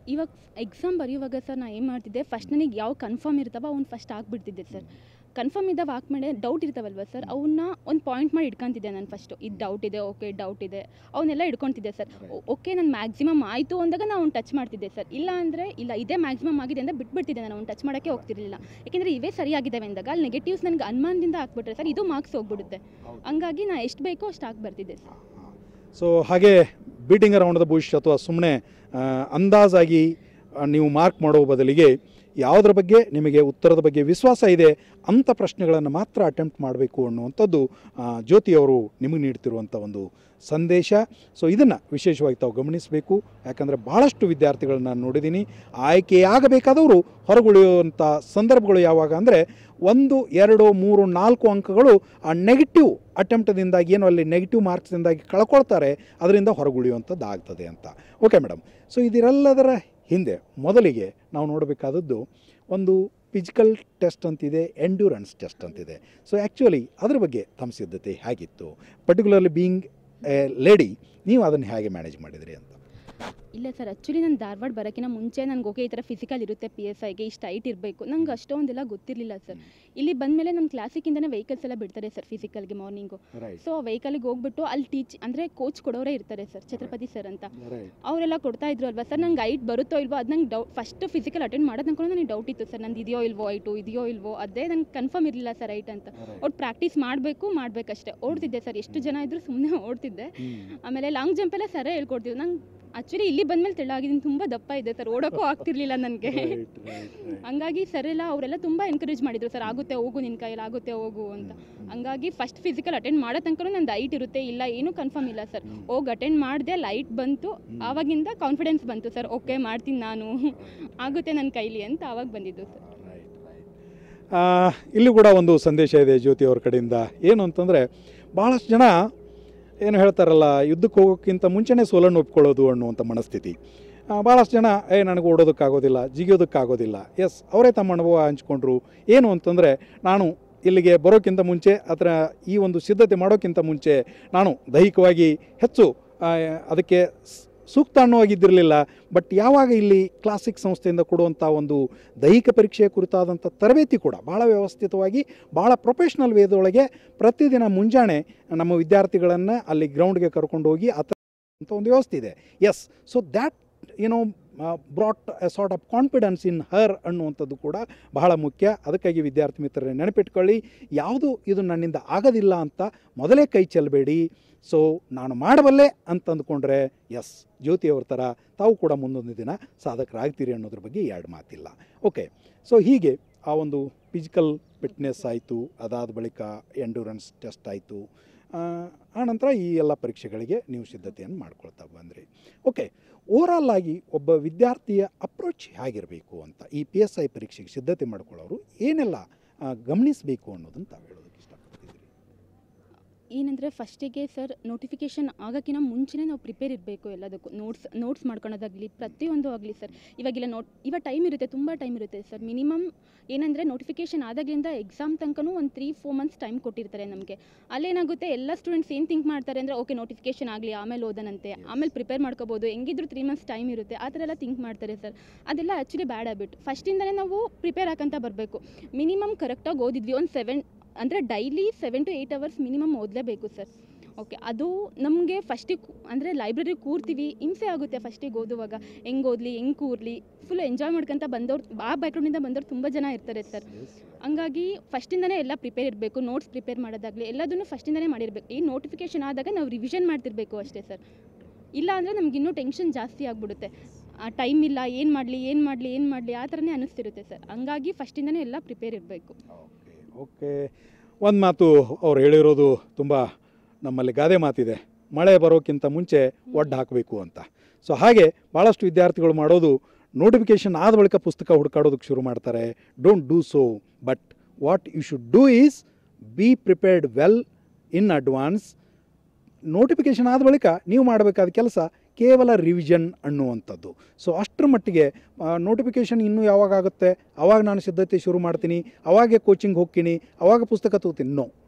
B: ಇವಾಗ ಎಕ್ಸಾಮ್ ಬರೆಯುವಾಗ ಸರ್ ನಾ ಏನು ಮಾಡ್ತಿದ್ದೆ ಫಸ್ಟ್ ನನಗೆ ಯಾವ ಕನ್ಫರ್ಮ್ ಇರ್ತಾವ ಅವ್ನು ಫಸ್ಟ್ ಹಾಕ್ಬಿಡ್ತಿದ್ದೆ ಸರ್ ಕನ್ಫರ್ಮ್ ಇದ್ದಾವೆ ಹಾಕ್ಮೇಲೆ ಡೌಟ್ ಇರ್ತಾವಲ್ವ ಸರ್ ಅವನ್ನ ಒಂದು ಪಾಯಿಂಟ್ ಮಾಡಿ ಇಟ್ಕೊತಿದ್ದೆ ನಾನು ಫಸ್ಟು ಇದು ಡೌಟ್ ಇದೆ ಓಕೆ ಡೌಟ್ ಇದೆ ಅವನ್ನೆಲ್ಲ ಇಟ್ಕೊತಿದ್ದೆ ಸರ್ ಓಕೆ ನಾನು ಮ್ಯಾಕ್ಸಿಮಮ್ ಆಯಿತು ಅಂದಾಗ ನಾನು ಅವ್ನು ಟಚ್ ಮಾಡ್ತಿದ್ದೆ ಸರ್ ಇಲ್ಲ ಅಂದರೆ ಇಲ್ಲ ಇದೇ ಮ್ಯಾಕ್ಸಿಮಮ್ ಆಗಿದೆ ಅಂತ ಬಿಟ್ಬಿಡ್ತಿದ್ದೆ ನಾನು ಅವ್ನು ಟಚ್ ಮಾಡೋಕ್ಕೆ ಹೋಗ್ತಿರಲಿಲ್ಲ ಯಾಕೆಂದರೆ ಇವೇ ಸರಿಯಾಗಿದ್ದಾವೆ ಅಂದಾಗ ಅಲ್ಲಿ ನೆಗೆಟಿವ್ಸ್ ನನಗೆ ಅನುಮಾನದಿಂದ ಹಾಕ್ಬಿಟ್ರೆ ಸರ್ ಇದು ಮಾರ್ಕ್ಸ್ ಹೋಗ್ಬಿಡುತ್ತೆ ಹಂಗಾಗಿ ನಾ ಎಷ್ಟು ಬೇಕೋ ಅಷ್ಟು ಹಾಕಿ ಬರ್ತಿದ್ದೆ ಸರ್
A: ಸೊ ಹಾಗೆ ಬೀಟಿಂಗ್ ಅರೌಂಡ್ ದ ಬುಷ್ ಅಥವಾ ಸುಮ್ಮನೆ ಅಂದಾಜಾಗಿ ಆ, ನೀವು ಮಾರ್ಕ್ ಮಾಡೋ ಬದಲಿಗೆ ಯಾವುದ್ರ ಬಗ್ಗೆ ನಿಮಗೆ ಉತ್ತರದ ಬಗ್ಗೆ ವಿಶ್ವಾಸ ಇದೆ ಅಂಥ ಪ್ರಶ್ನೆಗಳನ್ನು ಮಾತ್ರ ಅಟೆಂಪ್ಟ್ ಮಾಡಬೇಕು ಅನ್ನುವಂಥದ್ದು ಆ, ಜ್ಯೋತಿ ಅವರು ನಿಮಗೆ ನೀಡ್ತಿರುವಂಥ ಒಂದು ಸಂದೇಶ ಸೊ ಇದನ್ನು ವಿಶೇಷವಾಗಿ ತಾವು ಗಮನಿಸಬೇಕು ಯಾಕಂದರೆ ಭಾಳಷ್ಟು ವಿದ್ಯಾರ್ಥಿಗಳನ್ನ ನಾನು ನೋಡಿದ್ದೀನಿ ಆಯ್ಕೆಯಾಗಬೇಕಾದವರು ಹೊರಗುಳಿಯುವಂಥ ಸಂದರ್ಭಗಳು ಯಾವಾಗ ಅಂದರೆ ಒಂದು ಎರಡು ಮೂರು ನಾಲ್ಕು ಅಂಕಗಳು ಆ ನೆಗೆಟಿವ್ ಅಟೆಂಪ್ಟ್ದಿಂದಾಗಿ ಏನು ಅಲ್ಲಿ ನೆಗೆಟಿವ್ ಮಾರ್ಕ್ಸ್ದಿಂದಾಗಿ ಕಳ್ಕೊಳ್ತಾರೆ ಅದರಿಂದ ಹೊರಗುಳಿಯುವಂಥದ್ದು ಆಗ್ತದೆ ಅಂತ ಓಕೆ ಮೇಡಮ್ ಸೊ ಇದರೆಲ್ಲದರ ಹಿಂದೆ ಮೊದಲಿಗೆ ನಾವು ನೋಡಬೇಕಾದದ್ದು ಒಂದು ಫಿಸಿಕಲ್ ಟೆಸ್ಟ್ ಅಂತಿದೆ ಎಂಡ್ಯೂರೆನ್ಸ್ ಟೆಸ್ಟ್ ಅಂತಿದೆ ಸೊ ಆ್ಯಕ್ಚುಲಿ ಅದ್ರ ಬಗ್ಗೆ ತಮ್ಮ ಸಿದ್ಧತೆ ಹೇಗಿತ್ತು ಪರ್ಟಿಕ್ಯುಲರ್ಲಿ ಬೀಯಿಂಗ್ ಎ ಲೇಡಿ ನೀವು ಅದನ್ನು ಹೇಗೆ ಮ್ಯಾನೇಜ್ ಮಾಡಿದ್ರಿ ಅಂತ
B: ಇಲ್ಲ ಸರ್ ಆ್ಯಕ್ಚುಲಿ ನಾನು ಧಾರವಾಡ ಬರೋಕ್ಕಿಂತ ಮುಂಚೆ ನನಗೆ ಓಕೆ ಈ ಥರ ಫಿಸಿಕಲ್ ಇರುತ್ತೆ ಪಿ ಎಸ್ ಐಗೆ ಇಷ್ಟು ಹೈಟ್ ಇರಬೇಕು ನಂಗೆ ಅಷ್ಟೊಂದೆಲ್ಲ ಗೊತ್ತಿರಲಿಲ್ಲ ಸರ್ ಇಲ್ಲಿ ಬಂದಮೇಲೆ ನಮ್ಮ ಕ್ಲಾಸಿಗಿಂದನೇ ವೆಹಿಕಲ್ಸ್ ಎಲ್ಲ ಬಿಡ್ತಾರೆ ಸರ್ ಫಿಸಿಕಲ್ಗೆ ಮಾರ್ನಿಂಗು
A: ರೈಟ್
B: ಸೊ ವೆಹಿಕಲ್ಗೆ ಹೋಗ್ಬಿಟ್ಟು ಅಲ್ಲಿ ಟೀಚ್ ಅಂದರೆ ಕೋಚ್ ಕೊಡೋರೇ ಇರ್ತಾರೆ ಸರ್ ಛತ್ರಪತಿ ಸರ್ ಅಂತ
A: ರೈಟ್
B: ಅವರೆಲ್ಲ ಕೊಡ್ತಾ ಇದ್ರು ಅಲ್ವಾ ಸರ್ ನಂಗೆ ಹೈಟ್ ಬರುತ್ತೋ ಇಲ್ವೋ ಅದು ನಂಗೆ ಡೌಟ್ ಫಸ್ಟ್ ಫಿಸಿಕಲ್ ಅಟೆಂಡ್ ಮಾಡೋದು ಅನ್ಕೊಂಡು ನನಗೆ ಡೌಟ್ ಇತ್ತು ಸರ್ ನಂದು ಇದೆಯೋ ಇಲ್ವೋ ಹೈಟು ಇದೆಯೋ ಇಲ್ವೋ ಅದೇ ನಂಗೆ ಕನ್ಫರ್ಮ್ ಇರಲಿಲ್ಲ ಸರ್ ಹೈಟ್ ಅಂತ ಅವ್ರು ಪ್ರಾಕ್ಟೀಸ್ ಮಾಡಬೇಕು ಮಾಡಬೇಕಷ್ಟೇ ಓಡ್ತಿದ್ದೆ ಸರ್ ಎಷ್ಟು ಜನ ಇದ್ರು ಸುಮ್ಮನೆ ಓಡ್ತಿದ್ದೆ ಆಮೇಲೆ ಲಾಂಗ್ ಜಂಪ್ ಎಲ್ಲ ಸರೇ ಹೇಳ್ಕೊಡ್ತೀವಿ ನಂಗೆ ಆ್ಯಕ್ಚುಲಿ ಇಲ್ಲಿ ಬಂದಮೇಲೆ ತೆಳ್ಳಾಗಿದ್ದೀನಿ ತುಂಬ ದಪ್ಪ ಇದೆ ಸರ್ ಓಡೋಕ್ಕೂ ಆಗ್ತಿರ್ಲಿಲ್ಲ ನನಗೆ ಹಂಗಾಗಿ ಸರ್ ಎಲ್ಲ ಅವರೆಲ್ಲ ತುಂಬ ಎನ್ಕರೇಜ್ ಮಾಡಿದ್ರು ಸರ್ ಆಗುತ್ತೆ ಹೋಗು ನಿನ್ನ ಕೈಯಲ್ಲಿ ಆಗುತ್ತೆ ಹೋಗು ಅಂತ ಹಂಗಾಗಿ ಫಸ್ಟ್ ಫಿಸಿಕಲ್ ಅಟೆಂಡ್ ಮಾಡೋ ತನಕ ನಂದು ಹೈಟ್ ಇರುತ್ತೆ ಇಲ್ಲ ಏನೂ ಕನ್ಫರ್ಮ್ ಇಲ್ಲ ಸರ್ ಹೋಗಿ ಅಟೆಂಡ್ ಮಾಡಿದೆ ಲೈಟ್ ಬಂತು ಆವಾಗಿಂದ ಕಾನ್ಫಿಡೆನ್ಸ್ ಬಂತು ಸರ್ ಓಕೆ ಮಾಡ್ತೀನಿ ನಾನು ಆಗುತ್ತೆ ನನ್ನ ಕೈಲಿ ಅಂತ ಆವಾಗ ಬಂದಿದ್ದು ಸರ್
A: ಆ, ಇಲ್ಲಿ ಕೂಡ ಒಂದು ಸಂದೇಶ ಇದೆ ಜ್ಯೋತಿ ಅವ್ರ ಕಡೆಯಿಂದ ಏನು ಅಂತಂದರೆ ಭಾಳಷ್ಟು ಜನ ಏನು ಹೇಳ್ತಾರಲ್ಲ ಯುದ್ಧಕ್ಕೆ ಹೋಗೋಕ್ಕಿಂತ ಮುಂಚೆನೇ ಸೋಲನ್ನು ಒಪ್ಕೊಳ್ಳೋದು ಅನ್ನುವಂಥ ಮನಸ್ಥಿತಿ ಆ, ಭಾಳಷ್ಟು ಜನ ಏ ನನಗೆ ಓಡೋದಕ್ಕಾಗೋದಿಲ್ಲ ಜಿಗಿಯೋದಕ್ಕಾಗೋದಿಲ್ಲ ಎಸ್ ಅವರೇ ತಮ್ಮ ಅನುಭವ ಹಂಚ್ಕೊಂಡ್ರು ಏನು ಅಂತಂದರೆ ನಾನು ಇಲ್ಲಿಗೆ ಬರೋಕ್ಕಿಂತ ಮುಂಚೆ ಅಥವಾ ಈ ಒಂದು ಸಿದ್ಧತೆ ಮಾಡೋಕ್ಕಿಂತ ಮುಂಚೆ ನಾನು ದೈಹಿಕವಾಗಿ ಹೆಚ್ಚು ಆ, ಅದಕ್ಕೆ ಸ್- ಸೂಕ್ತ ಅನ್ನುವಾಗಿದ್ದಿರಲಿಲ್ಲ ಬಟ್ ಯಾವಾಗ ಇಲ್ಲಿ ಕ್ಲಾಸಿಕ್ ಸಂಸ್ಥೆಯಿಂದ ಕೊಡುವಂಥ ಒಂದು ದೈಹಿಕ ಪರೀಕ್ಷೆಯ ಕುರಿತಾದಂಥ ತರಬೇತಿ ಕೂಡ ಭಾಳ ವ್ಯವಸ್ಥಿತವಾಗಿ ಭಾಳ ಪ್ರೊಫೆಷ್ನಲ್ ವೇದೊಳಗೆ ಪ್ರತಿದಿನ ಮುಂಜಾನೆ ನಮ್ಮ ವಿದ್ಯಾರ್ಥಿಗಳನ್ನು ಅಲ್ಲಿ ಗ್ರೌಂಡ್ಗೆ ಕರ್ಕೊಂಡು ಹೋಗಿ ಆ ಥರ ಅಂತ ಒಂದು ವ್ಯವಸ್ಥೆ ಇದೆ ಎಸ್ ಸೊ ದ್ಯಾಟ್ ಏನೋ brought a sort of confidence in her ಅನ್ನುವಂಥದ್ದು ಕೂಡ ಬಹಳ ಮುಖ್ಯ ಅದಕ್ಕಾಗಿ ವಿದ್ಯಾರ್ಥಿ ಮಿತ್ರರೇ ನೆನಪಿಟ್ಕೊಳ್ಳಿ ಯಾವುದು ಇದು ನನ್ನಿಂದ ಆಗೋದಿಲ್ಲ ಅಂತ ಮೊದಲೇ ಕೈ ಚೆಲ್ಲಬೇಡಿ ಸೊ ನಾನು ಮಾಡಬಲ್ಲೆ ಅಂತ ಅಂದ್ಕೊಂಡ್ರೆ ಎಸ್ ಜ್ಯೋತಿಯವ್ರ ಥರ ತಾವು ಕೂಡ ಮುಂದೊಂದು ದಿನ ಸಾಧಕರಾಗ್ತೀರಿ ಅನ್ನೋದ್ರ ಬಗ್ಗೆ ಎರಡು ಮಾತಿಲ್ಲ ಓಕೆ ಸೊ ಹೀಗೆ ಆ ಒಂದು ಫಿಸಿಕಲ್ ಫಿಟ್ನೆಸ್ ಆಯಿತು ಅದಾದ ಬಳಿಕ ಎಂಡೂರೆನ್ಸ್ ಟೆಸ್ಟ್ ಆಯಿತು ಆನಂತರ ಈ ಎಲ್ಲ ಪರೀಕ್ಷೆಗಳಿಗೆ ನೀವು ಸಿದ್ಧತೆಯನ್ನು ಮಾಡ್ಕೊಳ್ತಾ ಬಂದ್ರಿ ಓಕೆ ಓವರಾಲ್ ಆಗಿ ಒಬ್ಬ ವಿದ್ಯಾರ್ಥಿಯ ಅಪ್ರೋಚ್ ಹೇಗಿರಬೇಕು ಅಂತ ಈ ಪಿ ಎಸ್ ಐ ಪರೀಕ್ಷೆಗೆ ಸಿದ್ಧತೆ ಮಾಡ್ಕೊಳ್ಳೋರು ಏನೆಲ್ಲ ಆ, ಗಮನಿಸಬೇಕು ಅನ್ನೋದನ್ನು ತಾವು ಹೇಳೋದಕ್ಕೆ ಇಷ್ಟಪಡ್ತಿದ್ದೀರಿ
B: ಏನಂದರೆ ಫಸ್ಟಿಗೆ ಸರ್ ನೋಟಿಫಿಕೇಷನ್ ಆಗೋಕ್ಕಿಂತ ಮುಂಚೆನೇ ನಾವು ಪ್ರಿಪೇರ್ ಇರಬೇಕು ಎಲ್ಲದಕ್ಕೂ ನೋಟ್ಸ್ ನೋಟ್ಸ್ ಮಾಡ್ಕೊಳೋದಾಗಲಿ ಪ್ರತಿಯೊಂದು ಆಗಲಿ ಸರ್ ಇವಾಗಿಲ್ಲ ನೋಟ್ ಇವಾಗ ಟೈಮ್ ಇರುತ್ತೆ ತುಂಬ ಟೈಮ್ ಇರುತ್ತೆ ಸರ್ ಮಿನಿಮಮ್ ಏನಂದರೆ ನೋಟಿಫಿಕೇಷನ್ ಆದಾಗಲಿಂದ ಎಕ್ಸಾಮ್ ತನಕನೂ ಒಂದು ತ್ರೀ ಫೋರ್ ಮಂತ್ಸ್ ಟೈಮ್ ಕೊಟ್ಟಿರ್ತಾರೆ ನಮಗೆ ಅಲ್ಲೇನಾಗುತ್ತೆ ಎಲ್ಲ ಸ್ಟೂಡೆಂಟ್ಸ್ ಏನು ಥಿಂಕ್ ಮಾಡ್ತಾರೆ ಅಂದರೆ ಓಕೆ ನೋಟಿಫಿಕೇಷನ್ ಆಗಲಿ ಆಮೇಲೆ ಓದನಂತೆ ಆಮೇಲೆ ಪ್ರಿಪೇರ್ ಮಾಡ್ಕೋಬೋದು ಹೆಂಗಿದ್ರು ತ್ರೀ ಮಂತ್ಸ್ ಟೈಮ್ ಇರುತ್ತೆ ಆ ಥರ ಎಲ್ಲ ಥಿಂಕ್ ಮಾಡ್ತಾರೆ ಸರ್ ಅದೆಲ್ಲ ಆ್ಯಕ್ಚುಲಿ ಬ್ಯಾಡ್ ಹ್ಯಾಬಿಟ್ ಫಸ್ಟಿಂದನೇ ನಾವು ಪ್ರಿಪೇರ್ ಹಾಕಂತ ಬರಬೇಕು ಮಿನಿಮಮ್ ಕರೆಕ್ಟಾಗಿ ಓದಿದ್ವಿ ಒಂದು ಸೆವೆನ್ ಅಂದರೆ daily seven to eight hours minimum ಓದಲೇಬೇಕು ಸರ್ ಓಕೆ ಅದು ನಮಗೆ ಫಸ್ಟಿಗೆ ಅಂದರೆ ಲೈಬ್ರರಿ ಕೂರ್ತೀವಿ ಹಿಂಸೆ ಆಗುತ್ತೆ ಫಸ್ಟಿಗೆ ಓದುವಾಗ ಹೆಂಗೆ ಓದಲಿ ಹೆಂಗೆ ಕೂರ್ಲಿ ಫುಲ್ ಎಂಜಾಯ್ ಮಾಡ್ಕೊಂತ ಬಂದವ್ರು ಆ ಬ್ಯಾಕ್ಗ್ರೌಂಡಿಂದ ಬಂದವ್ರು ತುಂಬ ಜನ ಇರ್ತಾರೆ ಸರ್ ಹಂಗಾಗಿ ಫಸ್ಟಿಂದನೇ ಎಲ್ಲ ಪ್ರಿಪೇರ್ ಇರಬೇಕು ನೋಟ್ಸ್ ಪ್ರಿಪೇರ್ ಮಾಡೋದಾಗಲಿ ಎಲ್ಲದನ್ನು ಫಸ್ಟಿಂದನೇ ಮಾಡಿರಬೇಕು ಈ ನೋಟಿಫಿಕೇಷನ್ ಆದಾಗ ನಾವು ರಿವಿಷನ್ ಮಾಡ್ತಿರ್ಬೇಕು ಅಷ್ಟೇ ಸರ್ ಇಲ್ಲ ಅಂದರೆ ನಮ್ಗೆ ಇನ್ನೂ ಟೆನ್ಷನ್ ಜಾಸ್ತಿ ಆಗಿಬಿಡುತ್ತೆ ಆ ಟೈಮ್ ಇಲ್ಲ ಏನು ಮಾಡಲಿ ಏನು ಮಾಡಲಿ ಏನು ಮಾಡಲಿ ಆ ಥರನೇ ಅನ್ನಿಸ್ತಿರುತ್ತೆ ಸರ್ ಹಂಗಾಗಿ ಫಸ್ಟಿಂದನೇ ಎಲ್ಲ ಪ್ರಿಪೇರ್ ಇರಬೇಕು
A: ಓಕೆ ಓಕೆ ಒಂದು ಮಾತು ಅವ್ರು ಹೇಳಿರೋದು ತುಂಬ ನಮ್ಮಲ್ಲಿ ಗಾದೆ ಮಾತಿದೆ ಮಳೆ ಬರೋಕ್ಕಿಂತ ಮುಂಚೆ ಒಡ್ಡು ಹಾಕಬೇಕು ಅಂತ ಸೊ ಹಾಗೆ ಭಾಳಷ್ಟು ವಿದ್ಯಾರ್ಥಿಗಳು ಮಾಡೋದು ನೋಟಿಫಿಕೇಷನ್ ಆದ ಬಳಿಕ ಪುಸ್ತಕ ಹುಡುಕಾಡೋದಕ್ಕೆ ಶುರು ಮಾಡ್ತಾರೆ don't do so but what you should do is be prepared well in advance notification ಆದ ಬಳಿಕ ನೀವು ಮಾಡಬೇಕಾದ ಕೆಲಸ ಕೇವಲ ರಿವಿಷನ್ ಅನ್ನುವಂಥದ್ದು ಸೊ ಅಷ್ಟರ ಮಟ್ಟಿಗೆ ನೋಟಿಫಿಕೇಷನ್ ಇನ್ನೂ ಯಾವಾಗ ಆಗುತ್ತೆ ಅವಾಗ ನಾನು ಸಿದ್ಧತೆ ಶುರು ಮಾಡ್ತೀನಿ ಅವಾಗೆ ಕೋಚಿಂಗ್ ಹೋಗ್ತೀನಿ ಅವಾಗ ಪುಸ್ತಕ ತಗೋತೀನಿ no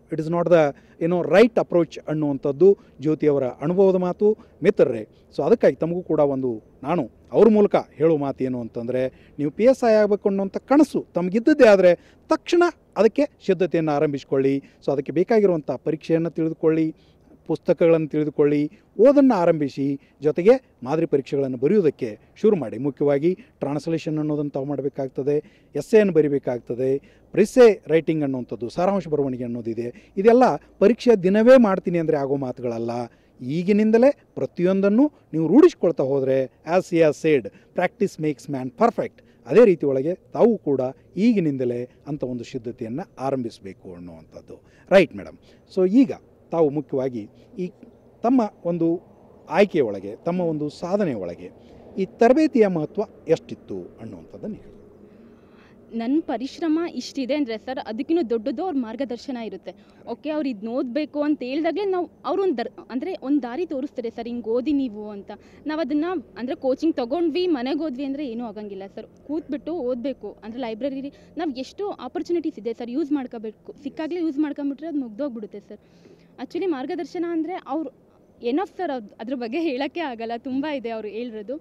A: it is not the ಏನೋ ರೈಟ್ ಅಪ್ರೋಚ್ ಅನ್ನುವಂಥದ್ದು ಜ್ಯೋತಿಯವರ ಅನುಭವದ ಮಾತು ಮಿತ್ರರೇ ಸೊ ಅದಕ್ಕಾಗಿ ತಮಗೂ ಕೂಡ ಒಂದು ನಾನು ಅವ್ರ ಮೂಲಕ ಹೇಳೋ ಮಾತು ಏನು ಅಂತಂದರೆ ನೀವು ಪಿ ಎಸ್ ಐ ಆಗಬೇಕು ಅನ್ನುವಂಥ ಕನಸು ತಮಗಿದ್ದದ್ದೇ ಆದರೆ ತಕ್ಷಣ ಅದಕ್ಕೆ ಸಿದ್ಧತೆಯನ್ನು ಆರಂಭಿಸಿಕೊಳ್ಳಿ ಸೊ ಅದಕ್ಕೆ ಬೇಕಾಗಿರುವಂಥ ಪರೀಕ್ಷೆಯನ್ನು ತಿಳಿದುಕೊಳ್ಳಿ ಪುಸ್ತಕಗಳನ್ನು ತಿಳಿದುಕೊಳ್ಳಿ ಓದನ್ನು ಆರಂಭಿಸಿ ಜೊತೆಗೆ ಮಾದರಿ ಪರೀಕ್ಷೆಗಳನ್ನು ಬರೆಯುವುದಕ್ಕೆ ಶುರು ಮಾಡಿ ಮುಖ್ಯವಾಗಿ ಟ್ರಾನ್ಸ್ಲೇಷನ್ ಅನ್ನೋದನ್ನು ತಾವು ಮಾಡಬೇಕಾಗ್ತದೆ ಎಸ್ಸೆಯನ್ನು ಬರಿಬೇಕಾಗ್ತದೆ ಪ್ರಿಸೆ ರೈಟಿಂಗ್ ಅನ್ನುವಂಥದ್ದು ಸಾರಾಂಶ ಬರವಣಿಗೆ ಅನ್ನೋದಿದೆ ಇದೆಲ್ಲ ಪರೀಕ್ಷೆಯ ದಿನವೇ ಮಾಡ್ತೀನಿ ಅಂದರೆ ಆಗೋ ಮಾತುಗಳಲ್ಲ ಈಗಿನಿಂದಲೇ ಪ್ರತಿಯೊಂದನ್ನು ನೀವು ರೂಢಿಸ್ಕೊಳ್ತಾ ಹೋದರೆ as a said practice makes man perfect ಅದೇ ರೀತಿ ಒಳಗೆ ತಾವು ಕೂಡ ಈಗಿನಿಂದಲೇ ಅಂಥ ಒಂದು ಸಿದ್ಧತೆಯನ್ನು ಆರಂಭಿಸಬೇಕು ಅನ್ನುವಂಥದ್ದು ರೈಟ್ ಮೇಡಮ್ ಸೊ ಈಗ ತಾವು ಮುಖ್ಯವಾಗಿ ಈ ತಮ್ಮ ಒಂದು ಆಯ್ಕೆಯ ಒಳಗೆ ತಮ್ಮ ಒಂದು ಸಾಧನೆಯ ಒಳಗೆ ಈ ತರಬೇತಿಯ ಮಹತ್ವ ಎಷ್ಟಿತ್ತು ಅನ್ನುವಂಥದ್ದನ್ನು ಹೇಳಿ
B: ನನ್ನ ಪರಿಶ್ರಮ ಇಷ್ಟಿದೆ ಅಂದರೆ ಸರ್ ಅದಕ್ಕಿಂತ ದೊಡ್ಡದು ಅವ್ರ ಮಾರ್ಗದರ್ಶನ ಇರುತ್ತೆ ಓಕೆ ಅವ್ರು ಇದು ಓದಬೇಕು ಅಂತ ಹೇಳ್ದಾಗಲೇ ನಾವು ಅವ್ರು ಒಂದು ದರ್ ಅಂದರೆ ಒಂದು ದಾರಿ ತೋರಿಸ್ತಾರೆ ಸರ್ ಹಿಂಗೆ ಓದಿ ನೀವು ಅಂತ ನಾವು ಅದನ್ನು ಅಂದರೆ ಕೋಚಿಂಗ್ ತೊಗೊಂಡ್ವಿ ಮನೆಗೆ ಹೋದ್ವಿ ಅಂದರೆ ಏನೂ ಆಗಂಗಿಲ್ಲ ಸರ್ ಕೂತ್ಬಿಟ್ಟು ಓದಬೇಕು ಅಂದರೆ ಲೈಬ್ರರಿ ನಾವು ಎಷ್ಟು ಆಪರ್ಚುನಿಟೀಸ್ ಇದೆ ಸರ್ ಯೂಸ್ ಮಾಡ್ಕೋಬೇಕು ಸಿಕ್ಕಾಗಲೇ ಯೂಸ್ ಮಾಡ್ಕೊಂಬಿಟ್ರೆ ಅದು ಮುಗ್ದೋಗ್ಬಿಡುತ್ತೆ ಸರ್ ಆ್ಯಕ್ಚುಲಿ ಮಾರ್ಗದರ್ಶನ ಅಂದರೆ ಅವ್ರು ಏನಫ್ ಸರ್ ಅದು ಅದ್ರ ಬಗ್ಗೆ ಹೇಳೋಕ್ಕೆ ಆಗಲ್ಲ ತುಂಬ ಇದೆ ಅವರು ಹೇಳಿರೋದು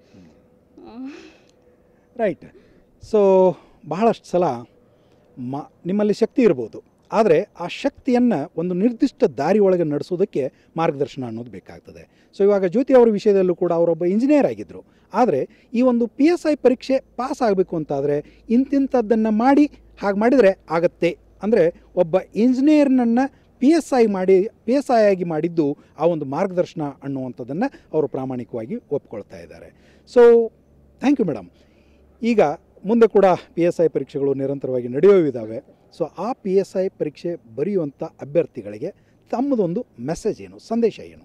A: ರೈಟ್ ಸೊ ಬಹಳಷ್ಟು ಸಲ ಮ ನಿಮ್ಮಲ್ಲಿ ಶಕ್ತಿ ಇರ್ಬೋದು ಆದರೆ ಆ ಶಕ್ತಿಯನ್ನು ಒಂದು ನಿರ್ದಿಷ್ಟ ದಾರಿ ಒಳಗೆ ನಡೆಸೋದಕ್ಕೆ ಮಾರ್ಗದರ್ಶನ ಅನ್ನೋದು ಬೇಕಾಗ್ತದೆ ಸೊ ಇವಾಗ ಜ್ಯೋತಿ ಅವರ ವಿಷಯದಲ್ಲೂ ಕೂಡ ಅವರೊಬ್ಬ ಇಂಜಿನಿಯರ್ ಆಗಿದ್ದರು ಆದರೆ ಈ ಒಂದು ಪಿ ಎಸ್ ಐ ಪರೀಕ್ಷೆ ಪಾಸ್ ಆಗಬೇಕು ಅಂತಾದರೆ ಇಂತಿಂಥದ್ದನ್ನು ಮಾಡಿ ಹಾಗೆ ಮಾಡಿದರೆ ಆಗತ್ತೆ ಅಂದರೆ ಒಬ್ಬ ಇಂಜಿನಿಯರ್ನನ್ನು ಪಿ ಎಸ್ ಐ ಮಾಡಿ ಪಿ ಎಸ್ ಐ ಆಗಿ ಮಾಡಿದ್ದು ಆ ಒಂದು ಮಾರ್ಗದರ್ಶನ ಅನ್ನುವಂಥದ್ದನ್ನು ಅವರು ಪ್ರಾಮಾಣಿಕವಾಗಿ ಒಪ್ಕೊಳ್ತಾ ಇದ್ದಾರೆ ಸೊ ಥ್ಯಾಂಕ್ ಯು ಮೇಡಮ್ ಈಗ ಮುಂದೆ ಕೂಡ ಪಿ ಎಸ್ ಐ ಪರೀಕ್ಷೆಗಳು ನಿರಂತರವಾಗಿ ನಡೆಯೋವಿದ್ದಾವೆ ಸೊ ಆ ಪಿ ಎಸ್ ಐ ಪರೀಕ್ಷೆ ಬರೆಯುವಂಥ ಅಭ್ಯರ್ಥಿಗಳಿಗೆ ತಮ್ಮದೊಂದು ಮೆಸೇಜ್ ಏನು ಸಂದೇಶ ಏನು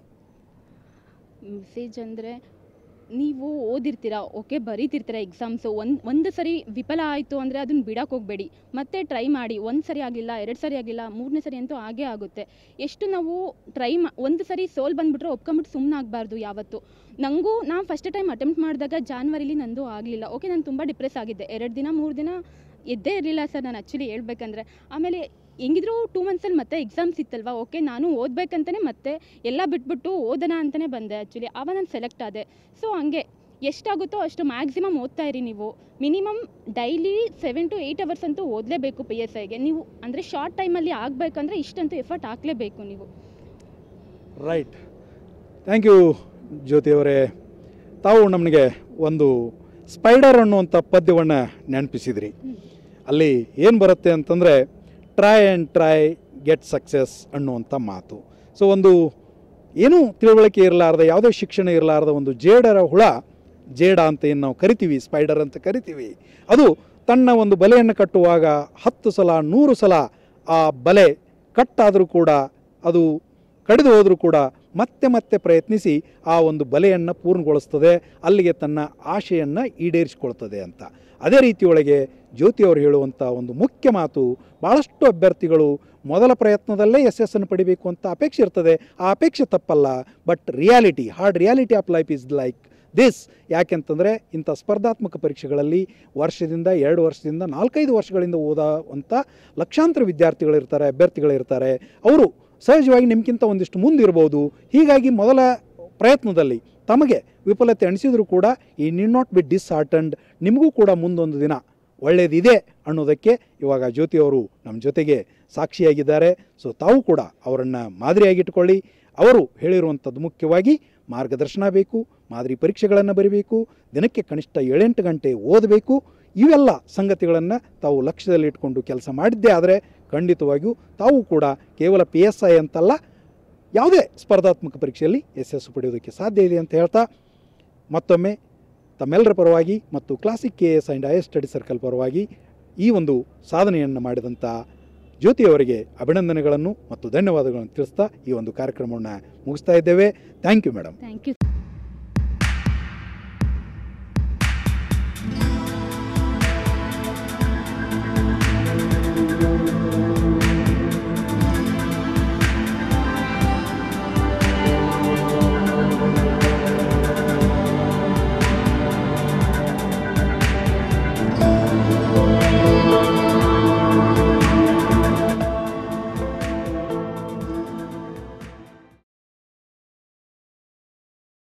B: ಮೆಸೇಜ್ ಅಂದರೆ ನೀವು ಓದಿರ್ತೀರಾ ಓಕೆ ಬರೀತಿರ್ತೀರ ಎಕ್ಸಾಮ್ಸು ಒಂದು ಒಂದು ಸರಿ ವಿಫಲ ಆಯಿತು ಅಂದರೆ ಅದನ್ನ ಬಿಡಕ್ಕೆ ಹೋಗಬೇಡಿ ಮತ್ತೆ ಟ್ರೈ ಮಾಡಿ ಒಂದು ಸರಿ ಆಗಲಿಲ್ಲ ಎರಡು ಸರಿ ಆಗಲಿಲ್ಲ ಮೂರನೇ ಸರಿ ಅಂತೂ ಆಗೇ ಆಗುತ್ತೆ ಎಷ್ಟು ನಾವು ಟ್ರೈ ಮಾ ಒಂದು ಸರಿ ಸೋಲ್ ಬಂದುಬಿಟ್ರೆ ಒಪ್ಕೊಂಬಿಟ್ಟು ಸುಮ್ಮನೆ ಆಗಬಾರ್ದು ಯಾವತ್ತು ನನಗೂ ನಾನು ಫಸ್ಟ್ ಟೈಮ್ ಅಟೆಂಪ್ಟ್ ಮಾಡಿದಾಗ ಜಾನ್ವರಿಲಿ ನಂದು ಆಗಲಿಲ್ಲ ಓಕೆ ನಾನು ತುಂಬ ಡಿಪ್ರೆಸ್ ಆಗಿದ್ದೆ ಎರಡು ದಿನ ಮೂರು ದಿನ ಎದ್ದೇ ಇರಲಿಲ್ಲ ಸರ್ ನಾನು ಆ್ಯಕ್ಚುಲಿ ಹೇಳ್ಬೇಕಂದ್ರೆ ಆಮೇಲೆ ಹೆಂಗಿದ್ರು ಟೂ ಮಂತ್ಸಲ್ಲಿ ಮತ್ತೆ ಎಕ್ಸಾಮ್ಸ್ ಇತ್ತಲ್ವಾ ಓಕೆ ನಾನು ಓದಬೇಕಂತಲೇ ಮತ್ತೆ ಎಲ್ಲ ಬಿಟ್ಬಿಟ್ಟು ಓದೋಣ ಅಂತಲೇ ಬಂದೆ ಆ್ಯಕ್ಚುಲಿ ಆವಾಗ ನಾನು ಸೆಲೆಕ್ಟ್ ಆದೆ ಸೊ ಹಂಗೆ ಎಷ್ಟಾಗುತ್ತೋ ಅಷ್ಟು ಮ್ಯಾಕ್ಸಿಮಮ್ ಓದ್ತಾ ಇರಿ ನೀವು minimum daily seven to eight hours ಅಂತೂ ಓದಲೇಬೇಕು ಪಿ ಎಸ್ ಐಗೆ ನೀವು ಅಂದರೆ ಶಾರ್ಟ್ ಟೈಮಲ್ಲಿ ಆಗಬೇಕಂದ್ರೆ ಇಷ್ಟಂತೂ ಎಫರ್ಟ್ ಹಾಕಲೇಬೇಕು ನೀವು
A: ರೈಟ್ ಥ್ಯಾಂಕ್ ಯು ಜ್ಯೋತಿಯವರೇ ತಾವು ನಮಗೆ ಒಂದು ಸ್ಪೈಡರ್ ಅನ್ನುವಂಥ ಪದ್ಯವನ್ನು ನೆನಪಿಸಿದ್ರಿ ಅಲ್ಲಿ ಏನು ಬರುತ್ತೆ ಅಂತಂದರೆ try and try get success ಅನ್ನುವಂಥ ಮಾತು ಸೊ ಒಂದು ಏನೂ ತಿಳುವಳಿಕೆ ಇರಲಾರ್ದ ಯಾವುದೇ ಶಿಕ್ಷಣ ಇರಲಾರ್ದ ಒಂದು ಜೇಡರ ಹುಳ ಜೇಡ ಅಂತ ಏನು ನಾವು ಕರಿತೀವಿ ಸ್ಪೈಡರ್ ಅಂತ ಕರಿತೀವಿ ಅದು ತನ್ನ ಒಂದು ಬಲೆಯನ್ನು ಕಟ್ಟುವಾಗ ಹತ್ತು ಸಲ ನೂರು ಸಲ ಆ ಬಲೆ ಕಟ್ಟಾದರೂ ಕೂಡ ಅದು ಕಡಿದು ಹೋದರೂ ಕೂಡ ಮತ್ತೆ ಮತ್ತೆ ಪ್ರಯತ್ನಿಸಿ ಆ ಒಂದು ಬಲೆಯನ್ನು ಪೂರ್ಣಗೊಳಿಸ್ತದೆ ಅಲ್ಲಿಗೆ ತನ್ನ ಆಶೆಯನ್ನು ಈಡೇರಿಸಿಕೊಳ್ತದೆ ಅಂತ ಅದೇ ರೀತಿಯೊಳಗೆ ಜ್ಯೋತಿಯವರು ಹೇಳುವಂಥ ಒಂದು ಮುಖ್ಯ ಮಾತು ಭಾಳಷ್ಟು ಅಭ್ಯರ್ಥಿಗಳು ಮೊದಲ ಪ್ರಯತ್ನದಲ್ಲೇ ಯಶಸ್ಸನ್ನು ಪಡಿಬೇಕು ಅಂತ ಅಪೇಕ್ಷೆ ಇರ್ತದೆ ಆ ಅಪೇಕ್ಷೆ ತಪ್ಪಲ್ಲ but reality hard reality of life is like this ಯಾಕೆಂತಂದರೆ ಇಂಥ ಸ್ಪರ್ಧಾತ್ಮಕ ಪರೀಕ್ಷೆಗಳಲ್ಲಿ ವರ್ಷದಿಂದ ಎರಡು ವರ್ಷದಿಂದ ನಾಲ್ಕೈದು ವರ್ಷಗಳಿಂದ ಓದುವಂಥ ಲಕ್ಷಾಂತರ ವಿದ್ಯಾರ್ಥಿಗಳಿರ್ತಾರೆ ಅಭ್ಯರ್ಥಿಗಳಿರ್ತಾರೆ ಅವರು ಸಹಜವಾಗಿ ನಿಮ್ಗಿಂತ ಒಂದಿಷ್ಟು ಮುಂದಿರ್ಬೋದು ಹೀಗಾಗಿ ಮೊದಲ ಪ್ರಯತ್ನದಲ್ಲಿ ತಮಗೆ ವಿಫಲತೆ ಅನಿಸಿದರೂ ಕೂಡ ಈ ನೀಡ್ ನಾಟ್ ಬಿ ಡಿಸ್ಹಾರ್ಟನ್ಡ್ ನಿಮಗೂ ಕೂಡ ಮುಂದೊಂದು ದಿನ ಒಳ್ಳೆಯದಿದೆ ಅನ್ನೋದಕ್ಕೆ ಇವಾಗ ಜ್ಯೋತಿಯವರು ನಮ್ಮ ಜೊತೆಗೆ ಸಾಕ್ಷಿಯಾಗಿದ್ದಾರೆ ಸೊ ತಾವು ಕೂಡ ಅವರನ್ನು ಮಾದರಿಯಾಗಿಟ್ಕೊಳ್ಳಿ ಅವರು ಹೇಳಿರುವಂಥದ್ದು ಮುಖ್ಯವಾಗಿ ಮಾರ್ಗದರ್ಶನ ಬೇಕು ಮಾದರಿ ಪರೀಕ್ಷೆಗಳನ್ನು ಬರೀಬೇಕು ದಿನಕ್ಕೆ ಕನಿಷ್ಠ ಏಳೆಂಟು ಗಂಟೆ ಓದಬೇಕು ಇವೆಲ್ಲ ಸಂಗತಿಗಳನ್ನು ತಾವು ಲಕ್ಷ್ಯದಲ್ಲಿಟ್ಕೊಂಡು ಕೆಲಸ ಮಾಡಿದ್ದೇ ಆದರೆ ಖಂಡಿತವಾಗಿಯೂ ತಾವು ಕೂಡ ಕೇವಲ ಪಿ ಎಸ್ ಐ ಅಂತಲ್ಲ ಯಾವುದೇ ಸ್ಪರ್ಧಾತ್ಮಕ ಪರೀಕ್ಷೆಯಲ್ಲಿ ಯಶಸ್ಸು ಪಡೆಯೋದಕ್ಕೆ ಸಾಧ್ಯ ಇದೆ ಅಂತ ಹೇಳ್ತಾ ಮತ್ತೊಮ್ಮೆ ತಮ್ಮೆಲ್ಲರ ಪರವಾಗಿ ಮತ್ತು classic K S and I S study circle ಪರವಾಗಿ ಈ ಒಂದು ಸಾಧನೆಯನ್ನು ಮಾಡಿದಂಥ ಜ್ಯೋತಿಯವರಿಗೆ ಅಭಿನಂದನೆಗಳನ್ನು ಮತ್ತು ಧನ್ಯವಾದಗಳನ್ನು ತಿಳಿಸ್ತಾ ಈ ಒಂದು ಕಾರ್ಯಕ್ರಮವನ್ನು ಮುಗಿಸ್ತಾ ಇದ್ದೇವೆ thank you madam
B: thank you